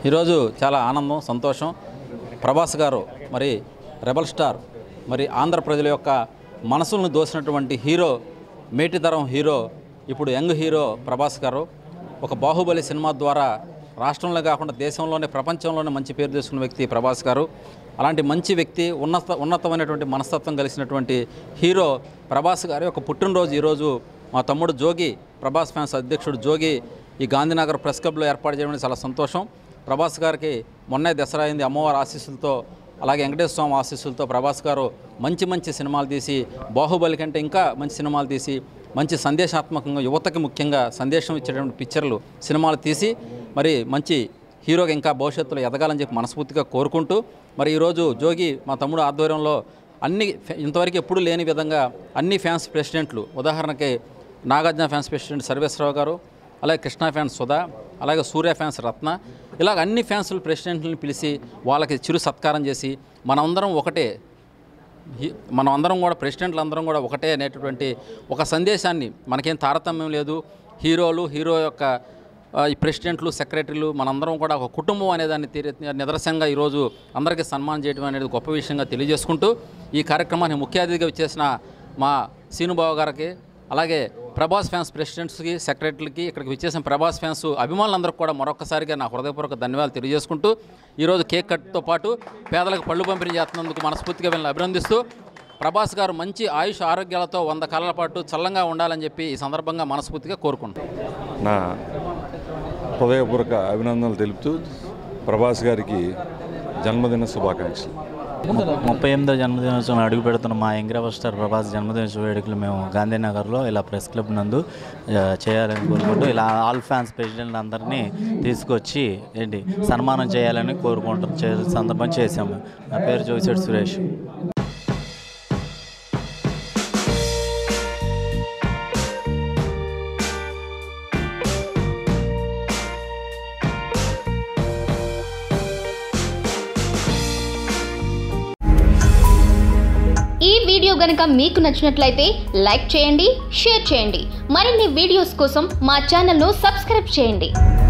ఈరోజు చాలా ఆనందం సంతోషం ప్రభాస్ గారు మరి రెబల్ స్టార్ మరి ఆంధ్ర ప్రజల యొక్క మనసులను దోసినటువంటి హీరో మేటితరం హీరో ఇప్పుడు యంగ్ హీరో ప్రభాస్ గారు ఒక బాహుబలి సినిమా ద్వారా రాష్ట్రంలో కాకుండా దేశంలోనే ప్రపంచంలోనే మంచి పేరు తెచ్చుకున్న వ్యక్తి ప్రభాస్ గారు అలాంటి మంచి వ్యక్తి ఉన్నత ఉన్నతమైనటువంటి మనస్తత్వం కలిసినటువంటి హీరో ప్రభాస్ గారి యొక్క పుట్టినరోజు ఈరోజు మా తమ్ముడు జోగి ప్రభాస్ ఫ్యాన్స్ అధ్యక్షుడు జోగి ఈ గాంధీనగర్ ప్రెస్ క్లబ్లో ఏర్పాటు చేయడం చాలా సంతోషం ప్రభాస్ గారికి మొన్నే దసరా అయింది అమ్మవారి ఆశీస్సులతో అలాగే వెంకటేశ్వర స్వామి ఆశీస్సులతో ప్రభాస్ గారు మంచి మంచి సినిమాలు తీసి బాహుబలి కంటే ఇంకా మంచి సినిమాలు తీసి మంచి సందేశాత్మకంగా యువతకి ముఖ్యంగా సందేశం ఇచ్చేటువంటి పిక్చర్లు సినిమాలు తీసి మరి మంచి హీరోగా ఇంకా భవిష్యత్తులో ఎదగాలని చెప్పి మనస్ఫూర్తిగా కోరుకుంటూ మరి ఈరోజు జోగి మా తమ్ముడు ఆధ్వర్యంలో అన్ని ఫె- ఇంతవరకు ఎప్పుడూ లేని విధంగా అన్ని ఫ్యాన్స్ ప్రెసిడెంట్లు ఉదాహరణకి నాగార్జున ఫ్యాన్స్ ప్రెసిడెంట్ సర్వేశ్వరరావు గారు అలాగే కృష్ణ ఫ్యాన్స్ సుధా అలాగే సూర్య ఫ్యాన్స్ రత్న ఇలాగ అన్ని ఫ్యాన్స్ ప్రెసిడెంట్లను పిలిచి వాళ్ళకి చిరు సత్కారం చేసి మనందరం ఒకటే హీ- మనం అందరం కూడా ప్రెసిడెంట్లు అందరం కూడా ఒకటే అనేటటువంటి ఒక సందేశాన్ని మనకేం తారతమ్యం లేదు హీరోలు హీరో యొక్క ఆ, ఈ ప్రెసిడెంట్లు సెక్రటరీలు మనందరం కూడా ఒక కుటుంబం అనేదాన్ని తీరే నిదర్శనంగా ఈరోజు అందరికీ సన్మానం చేయడం అనేది గొప్ప విషయంగా తెలియజేసుకుంటూ ఈ కార్యక్రమాన్ని ముఖ్య అతిథిగా వచ్చేసిన మా సీనుబాబు గారికి అలాగే ప్రభాస్ ఫ్యాన్స్ ప్రెసిడెంట్స్కి సెక్రటరీలకి ఇక్కడికి వచ్చేసిన ప్రభాస్ ఫ్యాన్స్ అభిమానులందరికీ కూడా మరొకసారిగా నా హృదయపూర్వక ధన్యవాదాలు తెలియజేసుకుంటూ ఈరోజు కేక్ కట్తో పాటు పేదలకు పళ్ళు పంపిణీ చేస్తున్నందుకు మనస్ఫూర్తిగా వీళ్ళని అభినందిస్తూ ప్రభాస్ గారు మంచి ఆయుష్ ఆరోగ్యాలతో వంద కాలాల పాటు చల్లంగా ఉండాలని చెప్పి ఈ సందర్భంగా మనస్ఫూర్తిగా కోరుకుంటాం నా హృదయపూర్వక అభినందనలు తెలుపుతూ ప్రభాస్ గారికి జన్మదిన శుభాకాంక్షలు ముప్పై ఎనిమిదో జన్మదినోత్సవం అడుగు పెడుతున్న మా యంగ్రవర్ స్టార్ ప్రభాస్ జన్మదినోత్సవ వేడుకలు మేము గాంధీనగర్లో ఇలా ప్రెస్ క్లబ్ నందు ఆ, చేయాలని కోరుకుంటూ ఇలా ఆల్ ఫ్యాన్స్ ప్రెసిడెంట్ అందరినీ తీసుకొచ్చి ఏంటి సన్మానం చేయాలని కోరుకుంటూ చే సందర్భం చేశాము నా పేరు జోసిరెడ్డి సురేష్ ఈ వీడియో గనుక మీకు నచ్చినట్లయితే లైక్ చేయండి షేర్ చేయండి మరిన్ని వీడియోస్ కోసం మా ఛానల్ను సబ్స్క్రైబ్ చేయండి